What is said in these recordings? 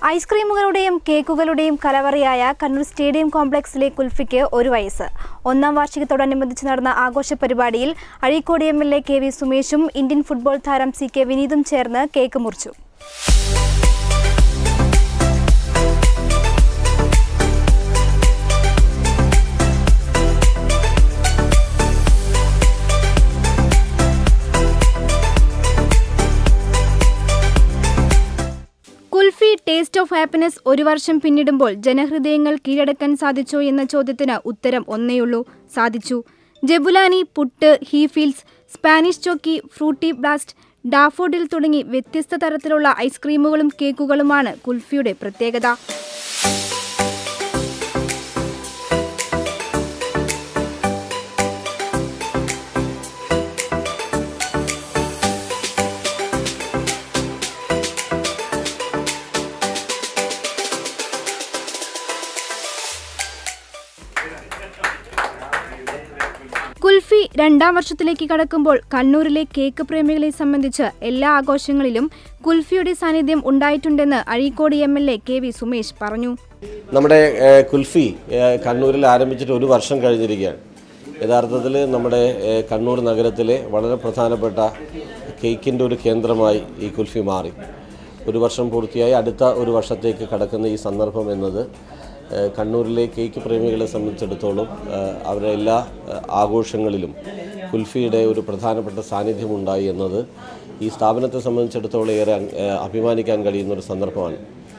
ഐസ്ക്രീമുകളുടെയും കേക്കുകളുടെയും കലവറയായ Kannur stadium കോംപ്ലക്സിലെ കുൽഫിക്ക് ഒരു വയസ്സ് ഒന്നാം വാർഷികത്തോടനുബന്ധിച്ച് നടന്ന ആഘോഷ പരിപാടിയിൽ Azhikode M L A K V സുമേഷും ഇന്ത്യൻ ഫുട്ബോൾ താരം സി കെ വിനീതും ചേർന്ന് കേക്ക് മുറിച്ചു കുൽഫി ടേസ്റ്റ് ഓഫ് ഹാപ്പിനെസ് ഒരു വർഷം പിന്നിടുമ്പോൾ ജനഹൃദയങ്ങൾ കീഴടക്കാൻ സാധിച്ചോ എന്ന ചോദ്യത്തിന് ഉത്തരം ഒന്നേയുള്ളൂ സാധിച്ചു ജബുലാനി പുട്ട് ഹീഫീൽസ് സ്പാനിഷ് ചോക്കി ഫ്രൂട്ടി ബ്ലാസ്റ്റ് ഡാഫോഡിൽ തുടങ്ങി വ്യത്യസ്ത തരത്തിലുള്ള ഐസ്ക്രീമുകളും കേക്കുകളുമാണ് കുൽഫിയുടെ പ്രത്യേകത കുൽഫി രണ്ടാം വർഷത്തിലേക്ക് കടക്കുമ്പോൾ കണ്ണൂരിലെ കേക്ക് പ്രേമികളെ സംബന്ധിച്ച് എല്ലാ ആഘോഷങ്ങളിലും കുൽഫിയുടെ സാന്നിധ്യം ഉണ്ടായിട്ടുണ്ടെന്ന് Azhikode M L A K V Sumesh പറഞ്ഞു നമ്മുടെ ഏഹ്, കുൽഫി ഏഹ്, കണ്ണൂരിൽ ആരംഭിച്ചിട്ട് ഒരു വർഷം കഴിഞ്ഞിരിക്കുകയാണ് യഥാർത്ഥത്തിൽ നമ്മുടെ ഏഹ്, കണ്ണൂർ നഗരത്തിലെ വളരെ പ്രധാനപ്പെട്ട കേക്കിൻ്റെ ഒരു കേന്ദ്രമായി ഈ കുൽഫി മാറി ഒരു വർഷം പൂർത്തിയായി അടുത്ത ഒരു വർഷത്തേക്ക് കടക്കുന്ന ഈ സന്ദർഭം എന്നത് ഏഹ്, കണ്ണൂരിലെ കേക്ക് പ്രേമികളെ സംബന്ധിച്ചിടത്തോളം ഏഹ്, അവരുടെ എല്ലാ ഏഹ്, ആഘോഷങ്ങളിലും കുൽഫിയുടെ ഒരു പ്രധാനപ്പെട്ട സാന്നിധ്യമുണ്ടായി എന്നത് ഈ സ്ഥാപനത്തെ സംബന്ധിച്ചിടത്തോളം ഏറെ ഏഹ്, അഭിമാനിക്കാൻ കഴിയുന്ന ഒരു സന്ദർഭമാണ്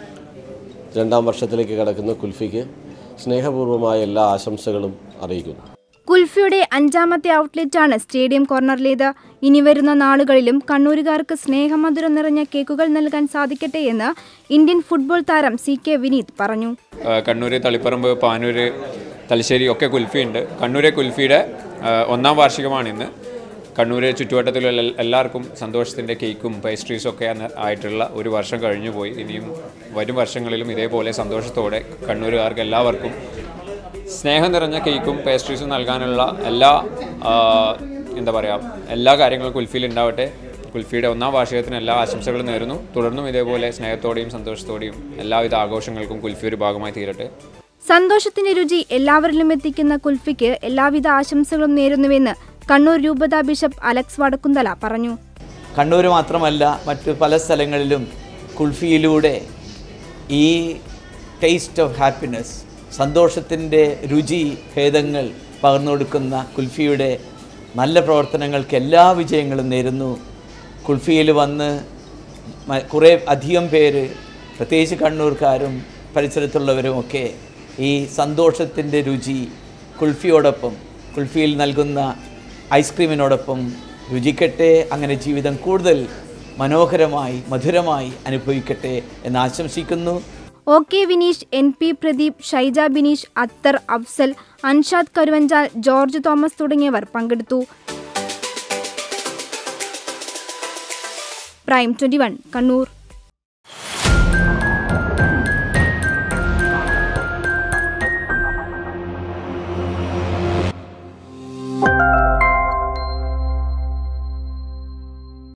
രണ്ടാം വർഷത്തിലേക്ക് കടക്കുന്ന കുൽഫിക്ക് സ്നേഹപൂർവ്വമായ എല്ലാ ആശംസകളും അറിയിക്കുന്നു കുൽഫിയുടെ അഞ്ചാമത്തെ ഔട്ട്ലെറ്റാണ് സ്റ്റേഡിയം കോർണറിലേത് ഇനി വരുന്ന നാളുകളിലും കണ്ണൂരുകാർക്ക് സ്നേഹമധുരം നിറഞ്ഞ കേക്കുകൾ നൽകാൻ സാധിക്കട്ടെ എന്ന് ഇന്ത്യൻ ഫുട്ബോൾ താരം സി കെ വിനീത് പറഞ്ഞു ആ, കണ്ണൂർ തളിപ്പറമ്പ് പാനൂർ തലശ്ശേരി ഒക്കെ കുൽഫിയുണ്ട് കണ്ണൂരെ കുൽഫിയുടെ ആ, ഒന്നാം വാർഷികമാണ് ഇന്ന് കണ്ണൂർ ചുറ്റുവട്ടത്തിലുള്ള എൽ- എല്ലാവർക്കും സന്തോഷത്തിൻ്റെ കേക്കും പേസ്ട്രീസും ഒക്കെ അന്ന് ആയിട്ടുള്ള ഒരു വർഷം കഴിഞ്ഞു പോയി ഇനിയും വരും വർഷങ്ങളിലും ഇതേപോലെ സന്തോഷത്തോടെ കണ്ണൂരുകാർക്ക് എല്ലാവർക്കും സ്നേഹം നിറഞ്ഞ കേക്കും പേസ്ട്രീസും നൽകാനുള്ള എല്ലാ ആ, എന്താ പറയുക എല്ലാ കാര്യങ്ങളും കുൽഫിയിൽ ഉണ്ടാവട്ടെ കുൽഫിയുടെ ഒന്നാം വാർഷികത്തിന് എല്ലാ ആശംസകളും നേരുന്നു തുടർന്നും ഇതേപോലെ സ്നേഹത്തോടെയും സന്തോഷത്തോടെയും എല്ലാവിധ ആഘോഷങ്ങൾക്കും കുൽഫി ഒരു ഭാഗമായി തീരട്ടെ സന്തോഷത്തിന്റെ രുചി എല്ലാവരിലും എത്തിക്കുന്ന കുൽഫിക്ക് എല്ലാവിധ ആശംസകളും നേരുന്നുവെന്ന് കണ്ണൂർ രൂപതാ ബിഷപ്പ് അലക്സ് വടക്കുന്തല പറഞ്ഞു കണ്ണൂർ മാത്രമല്ല മറ്റു പല സ്ഥലങ്ങളിലും കുൾഫിയിലൂടെ ഈ ടേസ്റ്റ് ഓഫ് ഹാപ്പിനെസ് സന്തോഷത്തിൻ്റെ രുചി ഭേദങ്ങൾ പകർന്നു കൊടുക്കുന്ന കുൽഫിയുടെ നല്ല പ്രവർത്തനങ്ങൾക്ക് എല്ലാ വിജയങ്ങളും നേരുന്നു കുൽഫിയിൽ വന്ന് മ- കുറേ അധികം പേര് പ്രത്യേകിച്ച് കണ്ണൂർക്കാരും പരിസരത്തുള്ളവരുമൊക്കെ ഈ സന്തോഷത്തിൻ്റെ രുചി കുൽഫിയോടൊപ്പം കുൽഫിയിൽ നൽകുന്ന ഐസ്ക്രീമിനോടൊപ്പം രുചിക്കട്ടെ അങ്ങനെ ജീവിതം കൂടുതൽ മനോഹരമായി മധുരമായി അനുഭവിക്കട്ടെ എന്ന് ആശംസിക്കുന്നു O K Vineesh N P Pradeep Shaija Bineesh Athar Afsal Anshad Karuvanchal George Thomas തുടങ്ങിയവർ പങ്കെടുത്തു പ്രൈം ട്വന്റി കണ്ണൂർ